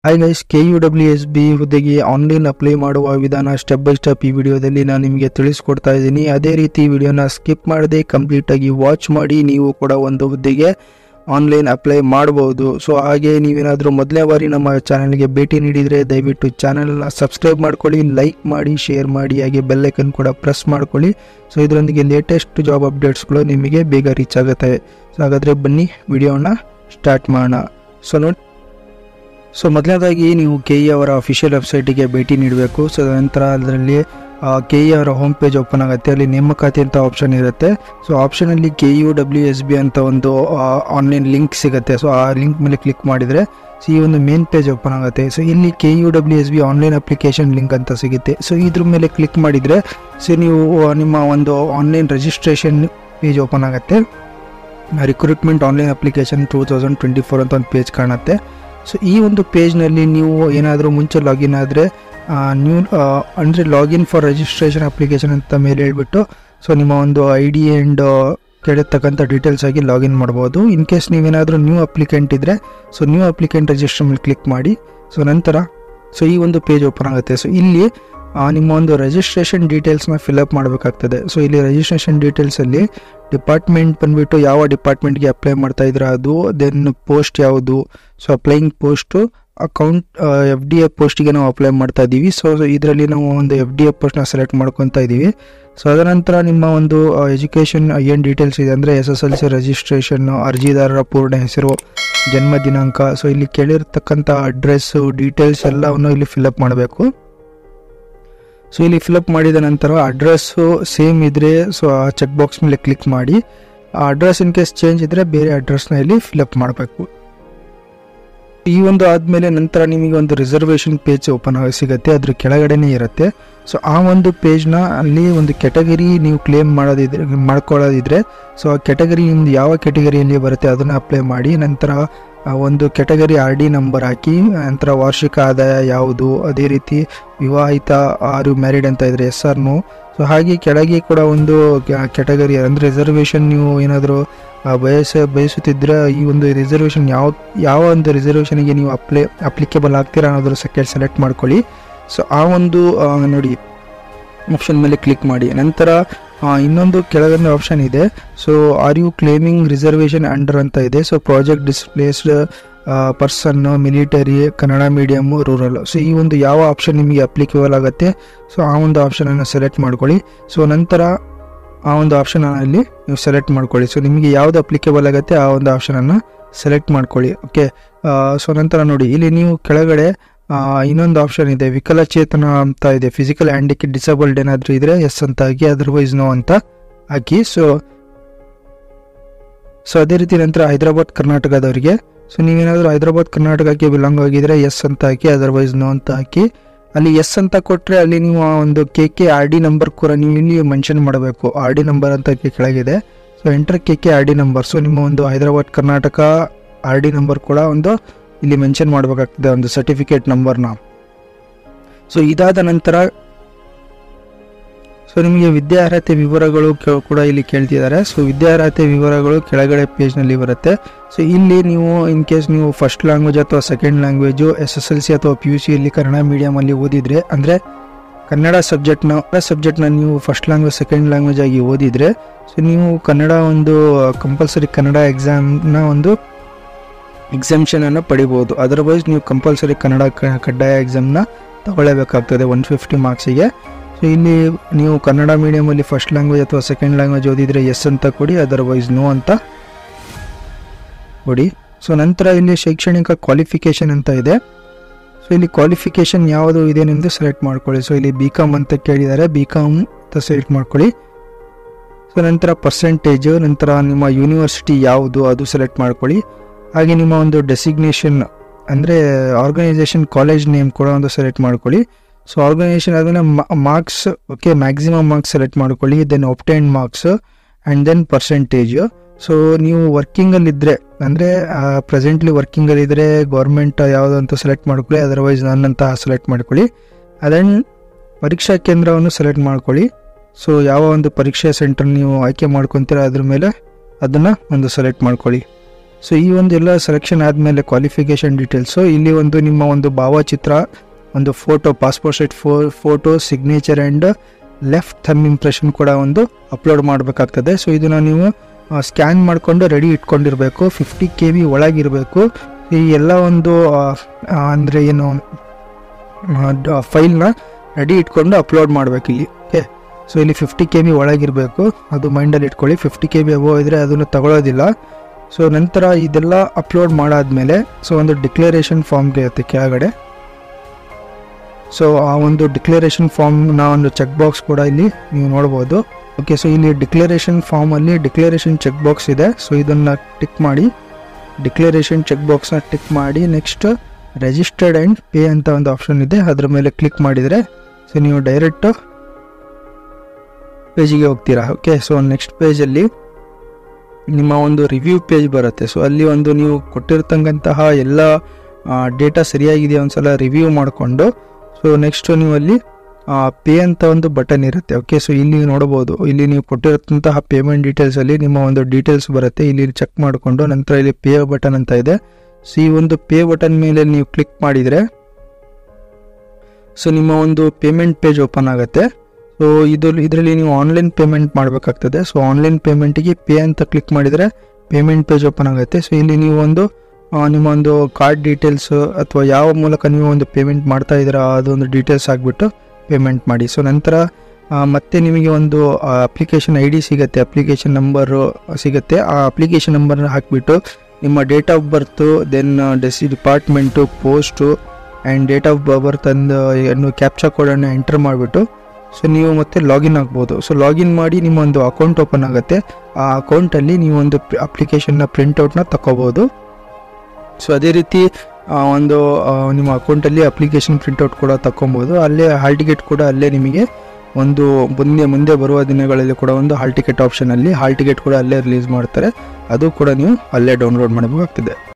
hi guys K U W S B ಹುದ್ದೆಗೆ online apply ಮಾಡುವ ವಿಧಾನ ಸ್ಟೆಪ್ ಬೈ ಸ್ಟೆಪ್ ಈ ವಿಡಿಯೋದಲ್ಲಿ ನಾನು ನಿಮಗೆ ತಿಳಿಸ್ಕೊಡ್ತಾ ಇದ್ದೀನಿ ಅದೇ ರೀತಿ ಈ ವಿಡಿಯೋನ ಸ್ಕಿಪ್ ಮಾಡದೆ ಕಂಪ್ಲೀಟಾಗಿ ವಾಚ್ ಮಾಡಿ ನೀವು ಕೂಡ ಒಂದು ಹುದ್ದೆಗೆ ಆನ್ಲೈನ್ ಅಪ್ಲೈ ಮಾಡಬಹುದು ಸೊ ಹಾಗೆ ನೀವೇನಾದರೂ ಮೊದಲನೇ ಬಾರಿ ನಮ್ಮ ಚಾನಲ್ಗೆ ಭೇಟಿ ನೀಡಿದರೆ ದಯವಿಟ್ಟು ಚಾನಲ್ನ ಸಬ್ಸ್ಕ್ರೈಬ್ ಮಾಡ್ಕೊಳ್ಳಿ ಲೈಕ್ ಮಾಡಿ ಶೇರ್ ಮಾಡಿ ಹಾಗೆ ಬೆಲ್ಲೈಕನ್ ಕೂಡ ಪ್ರೆಸ್ ಮಾಡ್ಕೊಳ್ಳಿ ಸೊ ಇದರೊಂದಿಗೆ ಲೇಟೆಸ್ಟ್ ಜಾಬ್ ಅಪ್ಡೇಟ್ಸ್ಗಳು ನಿಮಗೆ ಬೇಗ ರೀಚ್ ಆಗುತ್ತೆ ಸೊ ಹಾಗಾದರೆ ಬನ್ನಿ ವಿಡಿಯೋನ ಸ್ಟಾರ್ಟ್ ಮಾಡೋಣ ಸೊ ನೋಡಿ ಸೊ ಮೊದಲನೇದಾಗಿ ನೀವು ಕೆ ಇ ಅವರ ಅಫಿಷಿಯಲ್ ವೆಬ್ಸೈಟಿಗೆ ಭೇಟಿ ನೀಡಬೇಕು ಸೊ ನಂತರ ಅದರಲ್ಲಿ ಕೆ ಇ ಅವರ ಹೋಮ್ ಪೇಜ್ ಓಪನ್ ಆಗುತ್ತೆ ಅಲ್ಲಿ ನೇಮಕಾತಿ ಅಂತ ಆಪ್ಷನ್ ಇರುತ್ತೆ ಸೊ ಆಪ್ಷನಲ್ಲಿ K U W S B ಅಂತ ಒಂದು ಆನ್ಲೈನ್ ಲಿಂಕ್ ಸಿಗುತ್ತೆ ಸೊ ಆ ಲಿಂಕ್ ಮೇಲೆ ಕ್ಲಿಕ್ ಮಾಡಿದರೆ ಸೊ ಈ ಒಂದು ಮೇನ್ ಪೇಜ್ ಓಪನ್ ಆಗುತ್ತೆ ಸೊ ಇಲ್ಲಿ K U W S B online application link ಅಂತ ಸಿಗುತ್ತೆ ಸೊ ಇದ್ರ ಮೇಲೆ ಕ್ಲಿಕ್ ಮಾಡಿದರೆ ಸೊ ನೀವು ಆ, ನಿಮ್ಮ ಒಂದು ಆನ್ಲೈನ್ ರಿಜಿಸ್ಟ್ರೇಷನ್ ಪೇಜ್ ಓಪನ್ ಆಗುತ್ತೆ recruitment online application two thousand twenty four ಅಂತ ಒಂದು ಪೇಜ್ ಕಾಣುತ್ತೆ ಸೊ ಈ ಒಂದು ಪೇಜ್ನಲ್ಲಿ ನೀವು ಏನಾದರೂ ಮುಂಚೆ ಲಾಗಿನ್ ಆದರೆ ನ್ಯೂ ಅಂದರೆ ಲಾಗಿನ್ ಫಾರ್ ರಿಜಿಸ್ಟ್ರೇಷನ್ ಅಪ್ಲಿಕೇಶನ್ ಅಂತ ಮೇಲೆ ಹೇಳ್ಬಿಟ್ಟು ಸೊ ನಿಮ್ಮ ಒಂದು ಐ ಡಿ ಆ್ಯಂಡ್ ಕೇಳಿರ್ತಕ್ಕಂಥ ಡೀಟೇಲ್ಸ್ ಆಗಿ ಲಾಗಿನ್ ಮಾಡ್ಬೋದು ಇನ್ ಕೇಸ್ ನೀವೇನಾದರೂ ನ್ಯೂ ಅಪ್ಲಿಕೆಂಟ್ ಇದ್ದರೆ ಸೊ ನ್ಯೂ ಅಪ್ಲಿಕೆಂಟ್ ರಿಜಿಸ್ಟರ್ ಮೇಲೆ ಕ್ಲಿಕ್ ಮಾಡಿ ಸೊ ನಂತರ ಸೊ ಈ ಒಂದು ಪೇಜ್ ಓಪನ್ ಆಗುತ್ತೆ ಸೊ ಇಲ್ಲಿ ಆ, ನಿಮ್ಮ ಒಂದು ರಿಜಿಸ್ಟ್ರೇಷನ್ ಡೀಟೇಲ್ಸ್ನ ಫಿಲಪ್ ಮಾಡಬೇಕಾಗ್ತದೆ ಸೊ ಇಲ್ಲಿ ರಿಜಿಸ್ಟ್ರೇಷನ್ ಡೀಟೇಲ್ಸಲ್ಲಿ ಡಿಪಾರ್ಟ್ಮೆಂಟ್ ಬಂದುಬಿಟ್ಟು ಯಾವ ಡಿಪಾರ್ಟ್ಮೆಂಟ್ಗೆ ಅಪ್ಲೈ ಮಾಡ್ತಾ ಇದ್ರೆ ಅದು ದೆನ್ ಪೋಸ್ಟ್ ಯಾವುದು so applying post account F D A ಪೋಸ್ಟಿಗೆ ನಾವು ಅಪ್ಲೈ ಮಾಡ್ತಾ ಇದ್ದೀವಿ ಸೊ ಇದರಲ್ಲಿ ನಾವು ಒಂದು ಎಫ್ ಡಿ ಎ ಪೋಸ್ಟ್ನ ಸೆಲೆಕ್ಟ್ ಮಾಡ್ಕೊತಾ ಇದ್ದೀವಿ ಸೊ ಅದರ ನಂತರ ನಿಮ್ಮ ಒಂದು ಎಜುಕೇಷನ್ ಏನು ಡೀಟೇಲ್ಸ್ ಇದೆ ಅಂದರೆ S S L C registration ಅರ್ಜಿದಾರರ ಪೂರ್ಣ ಹೆಸರು ಜನ್ಮ ದಿನಾಂಕ ಸೊ ಇಲ್ಲಿ ಕೇಳಿರ್ತಕ್ಕಂಥ ಅಡ್ರೆಸ್ಸು ಡೀಟೇಲ್ಸ್ ಎಲ್ಲವನ್ನು ಇಲ್ಲಿ ಫಿಲಪ್ ಮಾಡಬೇಕು ಸೊ ಇಲ್ಲಿ ಫಿಲಪ್ ಮಾಡಿದ ನಂತರ ಅಡ್ರೆಸ್ಸು ಸೇಮ್ ಇದ್ದರೆ ಸೊ ಆ ಚೆಕ್ ಬಾಕ್ಸ್ ಮೇಲೆ ಕ್ಲಿಕ್ ಮಾಡಿ ಆ ಅಡ್ರೆಸ್ ಇನ್ ಕೇಸ್ ಚೇಂಜ್ ಇದ್ದರೆ ಬೇರೆ ಅಡ್ರೆಸ್ನ ಇಲ್ಲಿ ಫಿಲಪ್ ಮಾಡಬೇಕು ಈ ಒಂದು ಆದಮೇಲೆ ನಂತರ ನಿಮಗೆ ಒಂದು ರಿಸರ್ವೇಷನ್ ಪೇಜ್ ಓಪನ್ ಆಗಿ ಸಿಗುತ್ತೆ ಅದ್ರ ಕೆಳಗಡೆನೇ ಇರುತ್ತೆ ಸೊ ಆ ಒಂದು ಪೇಜ್ನ ಅಲ್ಲಿ ಒಂದು ಕೆಟಗರಿ ನೀವು ಕ್ಲೇಮ್ ಮಾಡೋದಿದ್ರೆ ಮಾಡ್ಕೊಳ್ಳೋದಿದ್ರೆ ಸೊ ಆ ಕೆಟಗರಿ ನಿಮ್ದು ಯಾವ ಕೆಟಗರಿಯಲ್ಲಿ ಬರುತ್ತೆ ಅದನ್ನು ಅಪ್ಲೈ ಮಾಡಿ ನಂತರ ಆ ಒಂದು ಕೆಟಗರಿ ಆರ್ ಡಿ ನಂಬರ್ ಹಾಕಿ ನಂತರ ವಾರ್ಷಿಕ ಆದಾಯ ಯಾವುದು ಅದೇ ರೀತಿ ವಿವಾಹಿತ ಆರು ಮ್ಯಾರಿಡ್ ಅಂತ ಇದ್ರೆ ಎಸ್ ಆರ್ ನೋ ಸೊ ಹಾಗೆ ಕೆಳಗೆ ಕೂಡ ಒಂದು ಕೆಟಗರಿ ಅಂದರೆ ರಿಸರ್ವೇಷನ್ ನೀವು ಏನಾದರೂ ಬಯಸ ಬಯಸುತ್ತಿದ್ದರೆ ಈ ಒಂದು ರಿಸರ್ವೇಷನ್ ಯಾವ ಯಾವ ಒಂದು ರಿಸರ್ವೇಷನ್ಗೆ ನೀವು ಅಪ್ಲೈ ಅಪ್ಲಿಕೇಬಲ್ ಆಗ್ತೀರಾ ಅನ್ನೋದ್ರ ಸೆಕೆಂಡ್ ಸೆಲೆಕ್ಟ್ ಮಾಡ್ಕೊಳ್ಳಿ ಸೊ ಆ ಒಂದು ಆ, ನೋಡಿ ಆಪ್ಷನ್ ಮೇಲೆ ಕ್ಲಿಕ್ ಮಾಡಿ ನಂತರ ಆ, ಇನ್ನೊಂದು ಕೆಳಗಡೆ ಆಪ್ಷನ್ ಇದೆ so R U claiming reservation under ಅಂತ ಇದೆ so project displaced person military Kannada medium rural so ಈ ಒಂದು ಯಾವ ಆಪ್ಷನ್ ನಿಮಗೆ ಅಪ್ಲಿಕೇಬಲ್ ಆಗುತ್ತೆ ಸೊ ಆ ಒಂದು ಆಪ್ಷನನ್ನು ಸೆಲೆಕ್ಟ್ ಮಾಡ್ಕೊಳ್ಳಿ ಸೊ ನಂತರ ಆ ಒಂದು ಆಪ್ಷನನ್ನು ಇಲ್ಲಿ ನೀವು ಸೆಲೆಕ್ಟ್ ಮಾಡ್ಕೊಳ್ಳಿ ಸೊ ನಿಮಗೆ ಯಾವುದು ಅಪ್ಲಿಕೇಬಲ್ ಆಗುತ್ತೆ ಆ ಒಂದು ಆಪ್ಷನನ್ನು ಸೆಲೆಕ್ಟ್ ಮಾಡ್ಕೊಳ್ಳಿ ಓಕೆ ಸೊ ನಂತರ ನೋಡಿ ಇಲ್ಲಿ ನೀವು ಕೆಳಗಡೆ ಆ, ಇನ್ನೊಂದು ಆಪ್ಷನ್ ಇದೆ ವಿಕಲಚೇತನ ಅಂತ ಇದೆ ಫಿಸಿಕಲ್ ಹ್ಯಾಂಡಿಕ್ ಡಿಸೇಬಲ್ಡ್ ಏನಾದರೂ ಇದ್ರೆ ಎಸ್ ಅಂತ ಹಾಕಿ ಅದರ್ವೈಸ್ ನೋ ಅಂತ ಹಾಕಿ ಸೊ ಸೊ ಅದೇ ರೀತಿ ನಂತರ ಹೈದರಾಬಾದ್ ಕರ್ನಾಟಕದವರಿಗೆ ಸೊ ನೀವೇನಾದರೂ ಹೈದರಾಬಾದ್ ಕರ್ನಾಟಕಕ್ಕೆ ಬಿಲಾಂಗ್ ಆಗಿದ್ರೆ ಎಸ್ ಅಂತ ಹಾಕಿ ಅದರ್ವೈಸ್ ನೋ ಅಂತ ಹಾಕಿ ಅಲ್ಲಿ ಎಸ್ ಅಂತ ಕೊಟ್ಟರೆ ಅಲ್ಲಿ ನೀವು ಆ ಒಂದು K K R D number ಕೂಡ ನೀವು ಇಲ್ಲಿ ಮೆನ್ಷನ್ ಮಾಡಬೇಕು ಆರ್ ಡಿ ನಂಬರ್ ಅಂತ ಕೆ- ಕೆಳಗಿದೆ so enter K K R D number so ನಿಮ್ಮ ಒಂದು Hyderabad Karnataka R D number ಕೂಡ ಒಂದು ಇಲ್ಲಿ ಮೆನ್ಷನ್ ಮಾಡಬೇಕಾಗ್ತದೆ ಒಂದು ಸರ್ಟಿಫಿಕೇಟ್ ನಂಬರ್ನ ಸೊ ಇದಾದ ನಂತರ ಸೊ ನಿಮಗೆ ವಿದ್ಯಾರ್ಹತೆ ವಿವರಗಳು ಕೆ- ಕೂಡ ಇಲ್ಲಿ ಕೇಳ್ತಿದ್ದಾರೆ ಸೊ ವಿದ್ಯಾರ್ಹತೆ ವಿವರಗಳು ಕೆಳಗಡೆ ಪೇಜ್ನಲ್ಲಿ ಬರುತ್ತೆ ಸೊ ಇಲ್ಲಿ ನೀವು ಇನ್ ಕೇಸ್ ನೀವು ಫಸ್ಟ್ ಲ್ಯಾಂಗ್ವೇಜ್ ಅಥವಾ second language S S L C ಅಥವಾ ಪಿ ಯು ಸಿಯಲ್ಲಿ ಕನ್ನಡ ಮೀಡಿಯಮಲ್ಲಿ ಓದಿದರೆ ಅಂದರೆ ಕನ್ನಡ ಸಬ್ಜೆಕ್ಟ್ನ ಸಬ್ಜೆಕ್ಟ್ನ ನೀವು ಫಸ್ಟ್ ಲ್ಯಾಂಗ್ವೇಜ್ ಸೆಕೆಂಡ್ ಲ್ಯಾಂಗ್ವೇಜ್ ಆಗಿ ಓದಿದರೆ ಸೊ ನೀವು ಕನ್ನಡ ಒಂದು ಕಂಪಲ್ಸರಿ ಕನ್ನಡ ಎಕ್ಸಾಮ್ನ ಒಂದು ಎಕ್ಸಾಮ್ಷನನ್ನು ಪಡಿಬೋದು ಅದರ್ವೈಸ್ ನೀವು ಕಂಪಲ್ಸರಿ ಕನ್ನಡ ಕ- ಕಡ್ಡಾಯ ಎಕ್ಸಾಮ್ನ ತಗೊಳ್ಳೇಬೇಕಾಗ್ತದೆ ಒನ್ ಫಿಫ್ಟಿ ಮಾರ್ಕ್ಸಿಗೆ ಸೊ ಇಲ್ಲಿ ನೀವು ಕನ್ನಡ ಮೀಡಿಯಮಲ್ಲಿ ಫಸ್ಟ್ ಲ್ಯಾಂಗ್ವೇಜ್ ಅಥವಾ ಸೆಕೆಂಡ್ ಲ್ಯಾಂಗ್ವೇಜ್ ಓದಿದರೆ ಎಸ್ ಅಂತ ಕೊಡಿ ಅದರ್ವೈಸ್ ನೋ ಅಂತ ಕೊಡಿ ಸೊ ನಂತರ ಇಲ್ಲಿ ಶೈಕ್ಷಣಿಕ ಕ್ವಾಲಿಫಿಕೇಷನ್ ಅಂತ ಇದೆ ಸೊ ಇಲ್ಲಿ ಕ್ವಾಲಿಫಿಕೇಷನ್ ಯಾವುದು ಇದೆ ಎಂದು ಸೆಲೆಕ್ಟ್ ಮಾಡ್ಕೊಳ್ಳಿ ಸೊ ಇಲ್ಲಿ ಬಿ ಕಾಮ್ ಅಂತ ಕೇಳಿದ್ದಾರೆ ಬಿ ಕಾಮ್ ಅಂತ ಸೆಲೆಕ್ಟ್ ಮಾಡ್ಕೊಳ್ಳಿ ಸೊ ನಂತರ ಪರ್ಸೆಂಟೇಜು ನಂತರ ನಿಮ್ಮ ಯೂನಿವರ್ಸಿಟಿ ಯಾವುದು ಅದು ಸೆಲೆಕ್ಟ್ ಮಾಡ್ಕೊಳ್ಳಿ ಹಾಗೆ ನಿಮ್ಮ ಒಂದು ಡೆಸಿಗ್ನೇಷನ್ ಅಂದರೆ ಆರ್ಗನೈಸೇಷನ್ ಕಾಲೇಜ್ ನೇಮ್ ಕೂಡ ಒಂದು ಸೆಲೆಕ್ಟ್ ಮಾಡ್ಕೊಳ್ಳಿ ಸೊ ಆರ್ಗನೈಸೇಷನ್ ಆದಮೇಲೆ marks okay maximum marks select ಮಾಡ್ಕೊಳ್ಳಿ then obtain marks and then percentage so ನೀವು ವರ್ಕಿಂಗಲ್ಲಿದ್ದರೆ ಅಂದರೆ ಪ್ರೆಸೆಂಟ್ಲಿ ವರ್ಕಿಂಗಲ್ಲಿದ್ದರೆ ಗೌರ್ಮೆಂಟ್ ಯಾವುದು ಅಂತ ಸೆಲೆಕ್ಟ್ ಮಾಡ್ಕೊಳ್ಳಿ ಅದರ್ವೈಸ್ ನನ್ನಂತ ಸೆಲೆಕ್ಟ್ ಮಾಡ್ಕೊಳ್ಳಿ ಅದೆನ್ ಪರೀಕ್ಷಾ ಕೇಂದ್ರವನ್ನು ಸೆಲೆಕ್ಟ್ ಮಾಡ್ಕೊಳ್ಳಿ ಸೊ ಯಾವ ಒಂದು ಪರೀಕ್ಷಾ ಸೆಂಟರ್ ನೀವು ಆಯ್ಕೆ ಮಾಡ್ಕೊತೀರ ಅದ್ರ ಮೇಲೆ ಅದನ್ನು ಒಂದು ಸೆಲೆಕ್ಟ್ ಮಾಡ್ಕೊಳ್ಳಿ ಸೊ ಈ ಒಂದು ಎಲ್ಲ ಸೆಲೆಕ್ಷನ್ ಆದಮೇಲೆ ಕ್ವಾಲಿಫಿಕೇಷನ್ ಡೀಟೇಲ್ಸು ಇಲ್ಲಿ ಒಂದು ನಿಮ್ಮ ಒಂದು ಭಾವಚಿತ್ರ ಒಂದು ಫೋಟೋ ಪಾಸ್ಪೋರ್ಟ್ ಸೈಟ್ ಫೋ photo signature and left thumb impression ಕೂಡ ಒಂದು ಅಪ್ಲೋಡ್ ಮಾಡಬೇಕಾಗ್ತದೆ ಸೊ ಇದನ್ನು ನೀವು ಸ್ಕ್ಯಾನ್ ಮಾಡಿಕೊಂಡು ರೆಡಿ ಇಟ್ಕೊಂಡಿರಬೇಕು ಫಿಫ್ಟಿ ಕೆ ಬಿ ಒಳಗಿರಬೇಕು ಈ ಎಲ್ಲ ಒಂದು ಅಂದರೆ ಏನು ಫೈಲ್ನ ರೆಡಿ ಇಟ್ಕೊಂಡು ಅಪ್ಲೋಡ್ ಮಾಡಬೇಕು ಇಲ್ಲಿ ಓಕೆ ಸೊ ಇಲ್ಲಿ ಫಿಫ್ಟಿ ಕೆ ಬಿ ಒಳಗಿರಬೇಕು ಅದು ಮೈಂಡಲ್ಲಿ ಇಟ್ಕೊಳ್ಳಿ ಫಿಫ್ಟಿ ಕೆ ಬಿ ಅಬೋ ಇದ್ದರೆ ಅದನ್ನು ತಗೊಳ್ಳೋದಿಲ್ಲ ಸೊ ನಂತರ ಇದೆಲ್ಲ ಅಪ್ಲೋಡ್ ಮಾಡಾದ್ಮೇಲೆ ಸೊ ಒಂದು ಡಿಕ್ಲರೇಷನ್ ಫಾರ್ಮ್ಗೆ ಇರುತ್ತೆ ಕೆಳಗಡೆ ಸೊ ಆ ಒಂದು ಡಿಕ್ಲರೇಷನ್ ಫಾರ್ಮ್ನ ಒಂದು ಚೆಕ್ ಬಾಕ್ಸ್ ಕೂಡ ಇಲ್ಲಿ ನೀವು ನೋಡ್ಬೋದು ಓಕೆ ಸೊ ಇಲ್ಲಿ ಡಿಕ್ಲರೇಷನ್ ಫಾರ್ಮಲ್ಲಿ ಡಿಕ್ಲರೇಷನ್ ಚೆಕ್ ಬಾಕ್ಸ್ ಇದೆ ಸೊ ಇದನ್ನು ಟಿಕ್ ಮಾಡಿ ಡಿಕ್ಲರೇಷನ್ ಚೆಕ್ ಬಾಕ್ಸ್ನ ಟಿಕ್ ಮಾಡಿ ನೆಕ್ಸ್ಟ್ ರಿಜಿಸ್ಟರ್ಡ್ ಆ್ಯಂಡ್ ಪೇ ಅಂತ ಒಂದು ಆಪ್ಷನ್ ಇದೆ ಅದ್ರ ಮೇಲೆ ಕ್ಲಿಕ್ ಮಾಡಿದರೆ ಸೊ ನೀವು ಡೈರೆಕ್ಟು ಪೇಜಿಗೆ ಹೋಗ್ತೀರಾ ಓಕೆ ಸೊ ನೆಕ್ಸ್ಟ್ ಪೇಜಲ್ಲಿ ನಿಮ್ಮ ಒಂದು ರಿವ್ಯೂ ಪೇಜ್ ಬರುತ್ತೆ ಸೊ ಅಲ್ಲಿ ಒಂದು ನೀವು ಕೊಟ್ಟಿರ್ತಕ್ಕಂತಹ ಎಲ್ಲ ಡೇಟಾ ಸರಿಯಾಗಿದೆಯಾ ಒಂದ್ಸಲ ರಿವ್ಯೂ ಮಾಡಿಕೊಂಡು ಸೊ ನೆಕ್ಸ್ಟ್ ನೀವು ಅಲ್ಲಿ ಪೇ ಅಂತ ಒಂದು ಬಟನ್ ಇರುತ್ತೆ ಓಕೆ ಸೊ ಇಲ್ಲಿ ನೋಡ್ಬೋದು ಇಲ್ಲಿ ನೀವು ಕೊಟ್ಟಿರತಂತಹ ಪೇಮೆಂಟ್ ಡೀಟೇಲ್ಸಲ್ಲಿ ನಿಮ್ಮ ಒಂದು ಡೀಟೇಲ್ಸ್ ಬರುತ್ತೆ ಇಲ್ಲಿ ಚೆಕ್ ಮಾಡಿಕೊಂಡು ನಂತರ ಇಲ್ಲಿ ಪೇ ಬಟನ್ ಅಂತ ಇದೆ ಸೊ ಈ ಒಂದು ಪೇ ಬಟನ್ ಮೇಲೆ ನೀವು ಕ್ಲಿಕ್ ಮಾಡಿದರೆ ಸೊ ನಿಮ್ಮ ಒಂದು ಪೇಮೆಂಟ್ ಪೇಜ್ ಓಪನ್ ಆಗುತ್ತೆ ಸೊ ಇದು ಇದರಲ್ಲಿ ನೀವು ಆನ್ಲೈನ್ ಪೇಮೆಂಟ್ ಮಾಡಬೇಕಾಗ್ತದೆ ಸೊ ಆನ್ಲೈನ್ ಪೇಮೆಂಟಿಗೆ ಪೇ ಅಂತ ಕ್ಲಿಕ್ ಮಾಡಿದರೆ ಪೇಮೆಂಟ್ ಪೇಜ್ ಓಪನ್ ಆಗುತ್ತೆ ಸೊ ಇಲ್ಲಿ ನೀವು ಒಂದು ಆ, ನಿಮ್ಮ ಒಂದು ಕಾರ್ಡ್ ಡೀಟೇಲ್ಸ್ ಅಥವಾ ಯಾವ ಮೂಲಕ ನೀವು ಒಂದು ಪೇಮೆಂಟ್ ಮಾಡ್ತಾ ಇದ್ದೀರಾ ಅದೊಂದು ಡೀಟೇಲ್ಸ್ ಆಗಿಬಿಟ್ಟು ಪೇಮೆಂಟ್ ಮಾಡಿ ಸೊ ನಂತರ ಆ, ಮತ್ತೆ ನಿಮಗೆ ಒಂದು ಅಪ್ಲಿಕೇಶನ್ ಐ ಡಿ ಸಿಗುತ್ತೆ ಅಪ್ಲಿಕೇಶನ್ ನಂಬರು ಸಿಗುತ್ತೆ ಆ ಅಪ್ಲಿಕೇಶನ್ ನಂಬರ್ನ ಹಾಕಿಬಿಟ್ಟು ನಿಮ್ಮ ಡೇಟ್ ಆಫ್ ಬರ್ತು ದೆನ್ ಡೆಸಿ department post and date of birth ಅಂದು ಏನು ಕ್ಯಾಪ್ಚಾ ಕೋಡನ್ನು ಎಂಟರ್ ಮಾಡಿಬಿಟ್ಟು ಸೊ ನೀವು ಮತ್ತೆ ಲಾಗಿನ್ ಆಗ್ಬೋದು ಸೊ ಲಾಗಿನ್ ಮಾಡಿ ನಿಮ್ಮ ಒಂದು ಅಕೌಂಟ್ ಓಪನ್ ಆಗುತ್ತೆ ಆ ಅಕೌಂಟಲ್ಲಿ ನೀವು ಒಂದು ಅಪ್ಲಿಕೇಶನ್ನ ಪ್ರಿಂಟೌಟ್ನ ತಗೋಬೋದು ಸೊ ಅದೇ ರೀತಿ ಆ, ಒಂದು ಆ, ನಿಮ್ಮ ಅಕೌಂಟಲ್ಲಿ ಅಪ್ಲಿಕೇಶನ್ ಪ್ರಿಂಟೌಟ್ ಕೂಡ ತಗೊಬೋದು ಅಲ್ಲೇ ಹಾಲ್ ಟಿಕೆಟ್ ಕೂಡ ಅಲ್ಲೇ ನಿಮಗೆ ಒಂದು ಮುಂದೆ ಮುಂದೆ ಬರುವ ದಿನಗಳಲ್ಲಿ ಕೂಡ ಒಂದು ಹಾಲ್ ಟಿಕೆಟ್ ಆಪ್ಷನಲ್ಲಿ ಹಾಲ್ ಟಿಕೆಟ್ ಕೂಡ ಅಲ್ಲೇ ರಿಲೀಸ್ ಮಾಡ್ತಾರೆ ಅದು ಕೂಡ ನೀವು ಅಲ್ಲೇ ಡೌನ್ಲೋಡ್ ಮಾಡಬೇಕಾಗ್ತದೆ